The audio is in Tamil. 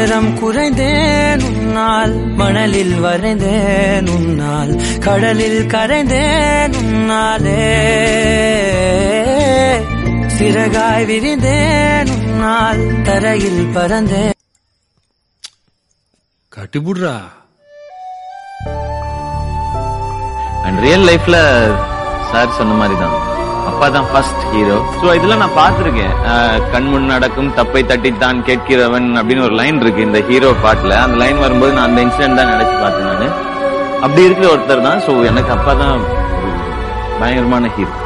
உயரம் குறைந்தேன் உன்னால் மணலில் வரைந்தேன் உன்னால் கடலில் கரைந்தேன் உன்னாலே சிறகாய் விரிந்தேன் உன்னால் தரையில் பறந்தேன் கட்டிபுடுறா அண்ட் ரியல் லைஃப்ல சார் சொன்ன மாதிரி தான் அப்பா தான் ஃபர்ஸ்ட் ஹீரோ சோ இதெல்லாம் நான் பார்த்திருக்கேன் அஹ், கண் முன் நடக்கும் தப்பை தட்டித்தான் கேட்கிறவன் அப்படின்னு ஒரு லைன் இருக்கு இந்த ஹீரோ பாட்டுல அந்த லைன் வரும்போது நான் அந்த இன்சிடென்ட் தான் நினைச்சு பார்த்தேன் நானு அப்படி இருக்கிற ஒருத்தர் தான் சோ எனக்கு அப்பா தான் ஒரு பயங்கரமான ஹீரோ